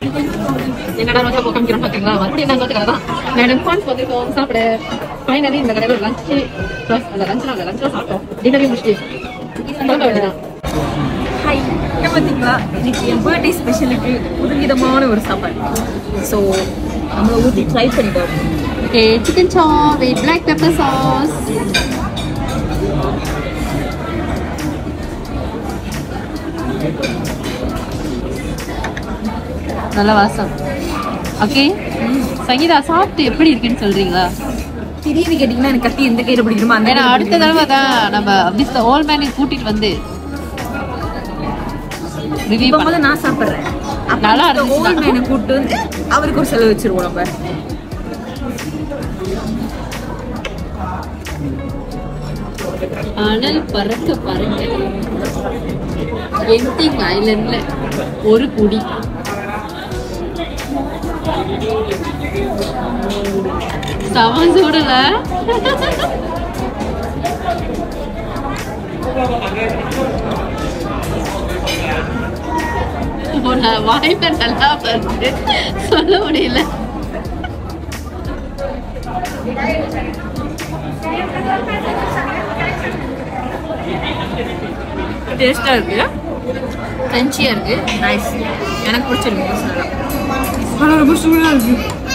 என்னடா ரோஜா பூ காமிக்கிறோம் பாத்தீங்களா மறுபடியும் நாங்க வந்து கடை தான் மேடம் ஃபான்ஸ் வந்திருக்கோம் சாப்பிட ஃபைனலி இந்த கடையில் லஞ்ச் ப்ளஸ் அந்த லஞ்ச் நாங்கள் லஞ்சில் சாப்பிட்டோம் டின்னரையும் முடிச்சுட்டு கிளம்ப வேண்டியதான் ஹாய் இங்கே பார்த்தீங்களா இன்னைக்கு என் பர்த்டே ஸ்பெஷலுக்கு ஒரு விதமான ஒரு சாப்பாடு ஸோ நம்மளை ஊற்றி ட்ரை பண்ணிட்டோம் okay chicken chop with black pepper sauce நல்ல வாசம் ஓகே சங்கீதா சாப்பிட்டு எப்படி இருக்குன்னு சொல்றீங்களா திடீர்னு கேட்டிங்கன்னா எனக்கு கட்டி எந்த கையில் பிடிக்கணுமோ அந்த ஏன்னா கையில அடுத்த தடவை தான் நம்ம மிஸ் ஓல் மேனுக்கு கூட்டிட்டு வந்து ரிவ்யூ இப்போ முதல்ல நான் சாப்பிட்றேன் நல்லா நல்லா இருந்துச்சுன்னா. ஓல் மேனை கூப்பிட்டு வந்து அவருக்கு ஒரு செலவு வச்சிருவோம் நம்ம அனல் பறக்க பறக்க எம்டிங் ஐலண்ட்ல ஒரு குடி செம சூடுல உன்னை வாய்ப்பு நல்லா வருது சொல்ல முடியல டேஸ்ட்டாக இருக்கு கிரன்ச்சியா இருக்கு நைஸ் எனக்கு பிடிச்சிருக்கு ஆனால் ரொம்ப சூடாக இருக்கு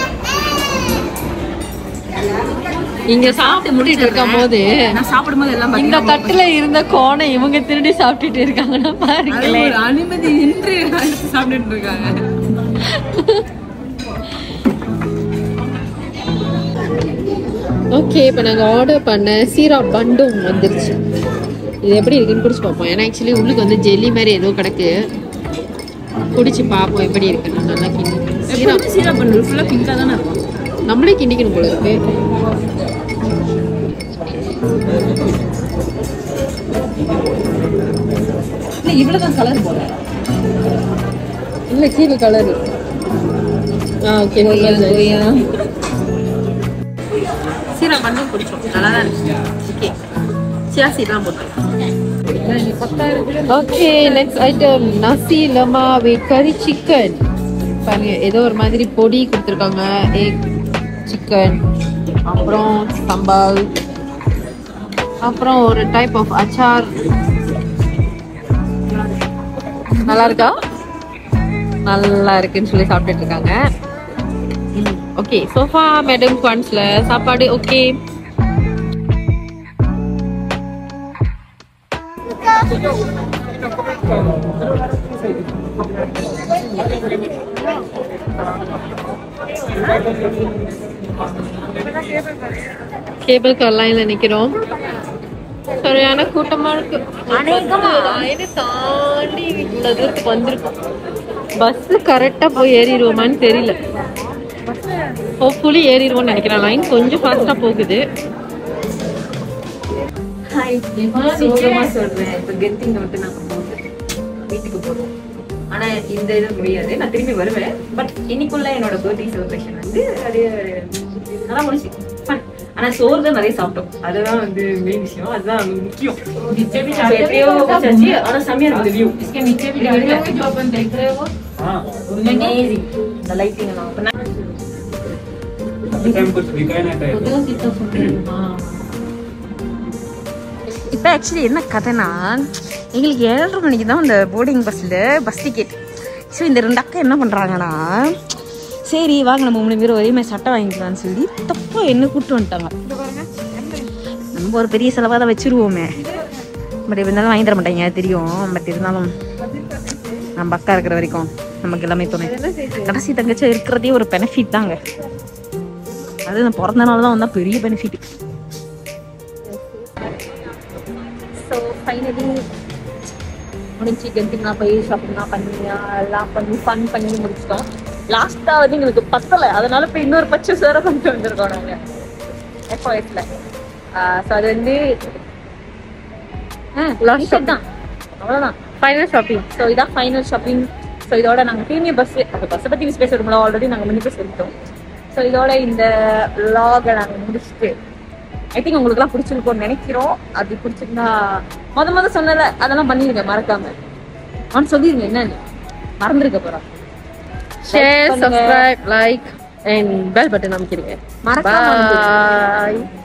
இங்க சாப்பிட்டு முடிச்சிட்டு இருக்கும் போது நான் சாப்பிடும்போது எல்லாம் இந்த பார்த்தீங்கன்னா தட்டுல இருந்த கோணை இவங்க திருடி சாப்பிட்டுட்டு இருக்காங்கன்னா அது பாருங்களேன் ஒரு அனுமதி இன்றி எடுத்து சாப்பிட்டுட்டு இருக்காங்க ஓகே இப்போ நாங்கள் ஆர்டர் பண்ண சீரா பண்டும் வந்துருச்சு இது எப்படி இருக்குன்னு குடிச்சு பார்ப்போம் ஏன்னா ஆக்சுவலி உள்ளுக்கு வந்து ஜெல்லி மாதிரி ஏதோ கிடக்கு குடிச்சு பார்ப்போம் எப்படி இருக்குன்னு நல்லா கிண்டி சீரா எப்பவுமே சீரா பண்ணுறது ஃபுல்லாக பிங்காக தானே இருக்கும் நம்மளே கிண்டிக்கணும் போல இருக்கு இல்லை இவ்வளோ தான் கலர் போல இல்லை கீழே கலர் ஆ ஓகே சீரா பண்டும் குடிச்சோம் நல்லா தான் இருந்துச்சு ஓகே சியா சீட்லாம் போட்டோம் okay next item nasi lemak with curry chicken பாருங்க ஏதோ ஒரு மாதிரி பொடி கொடுத்துருக்காங்க எக் சிக்கன் அப்புறம் சம்பால் அப்புறம் ஒரு டைப் ஆஃப் அச்சார் நல்லா இருக்கா நல்லா இருக்குன்னு சொல்லி சாப்பிட்டுட்டு இருக்காங்க ஓகே சோஃபா மேடம் குவான்ஸ்ல சாப்பாடு ஓகே கேபிள் கார் லைன்ல நிக்கிறோம் சரியான கூட்டமா இருக்கு லைனை தாண்டி இவ்வளவு தூரத்துக்கு வந்திருக்கோம் பஸ் கரெக்டா போய் ஏறிடுவோமான்னு தெரியல ஹோப்ஃபுல்லி ஏறிடுவோம்னு நினைக்கிறேன் லைன் கொஞ்சம் ஃபாஸ்டா போகுது ஹாய் சோகமாக சொல்கிறேன் இப்போ கெத்திங்க விட்டு நாங்கள் போட்டு வீட்டுக்கு போகிறோம் ஆனால் இந்த இது முடியாது நான் திரும்பி வருவேன் பட் இன்னைக்குள்ள என்னோட பர்த்டே செலிப்ரேஷன் வந்து அப்படியே நல்லா முடிச்சு Fun. ஆனா சோறு தான் நிறைய சாப்பிட்டோம் அதுதான் வந்து மெயின் விஷயம் அதுதான் வந்து முக்கியம் So, எப்படியோ முடிச்சாச்சு ஆனா செம்மையா இருக்குது வியூ அமேசிங் இந்த லைட்டிங் எல்லாம் அப்ப நான் टाइम कुछ दिखाई नहीं था இப்போ ஆக்சுவலி என்ன கதைனா எங்களுக்கு ஏழரை மணிக்கு தான் அந்த போர்டிங் பஸ்ஸில் பஸ் டிக்கெட் ஸோ இந்த ரெண்டு அக்கா என்ன பண்ணுறாங்கன்னா சரி வாங்க நம்ம மூணு பேரும் ஒரே மாதிரி சட்டை வாங்கிக்கலாம்னு சொல்லி தப்பாக என்ன கூப்பிட்டு வந்துட்டாங்க நம்ம ஒரு பெரிய செலவாக தான் வச்சுருவோமே பட் இருந்தாலும் வாங்கி தர மாட்டாங்க தெரியும் பட் இருந்தாலும் நம்ம அக்கா இருக்கிற வரைக்கும் நமக்கு எல்லாமே துணை கடைசி தங்கச்சி இருக்கிறதே ஒரு பெனிஃபிட் தாங்க அது நான் பிறந்த நாள் தான் வந்தால் பெரிய பெனிஃபிட் ஸோ ஃபைனலி முடிஞ்சு கெட்டிங்லாம் போய் ஷாப்பிங்லாம் பண்ணி எல்லாம் பண்ணி ஃபன் பண்ணி முடிச்சிட்டோம் லாஸ்ட்டாக வந்து எங்களுக்கு பத்தலை அதனால போய் இன்னொரு பச்சை சேர பண்ணிட்டு வந்திருக்கோம் நாங்கள் எப்போ வயசில் ஸோ அது வந்து லாஸ்ட் ஷாப் தான் அவ்வளோதான் ஃபைனல் ஷாப்பிங் ஸோ இதான் ஃபைனல் ஷாப்பிங் ஸோ இதோட நாங்கள் ப்ரீமியம் பஸ் அந்த பஸ்ஸை பற்றி யூஸ் பேசுகிறோம்ல ஆல்ரெடி நாங்கள் முன்னே சொல்லிட்டோம் ஸோ இதோட இந்த vlog-அ நாங்கள் முடிச்சுட்டு ஐ திங்க் உங்களுக்குலாம் பிடிச்சிருக்கும்னு நினைக்கிறோம் அது பிடிச்சிருந்தா முத முத சொன்னல அதெல்லாம் பண்ணிடுங்க மறக்காம அவன் சொல்லிடுங்க என்னன்னு மறந்துருக்க போறான் ஷேர் பண்ணுங்க. Subscribe like and bell button அமைக்கிறீங்க மறக்காம அமைக்கிறீங்க. பாய்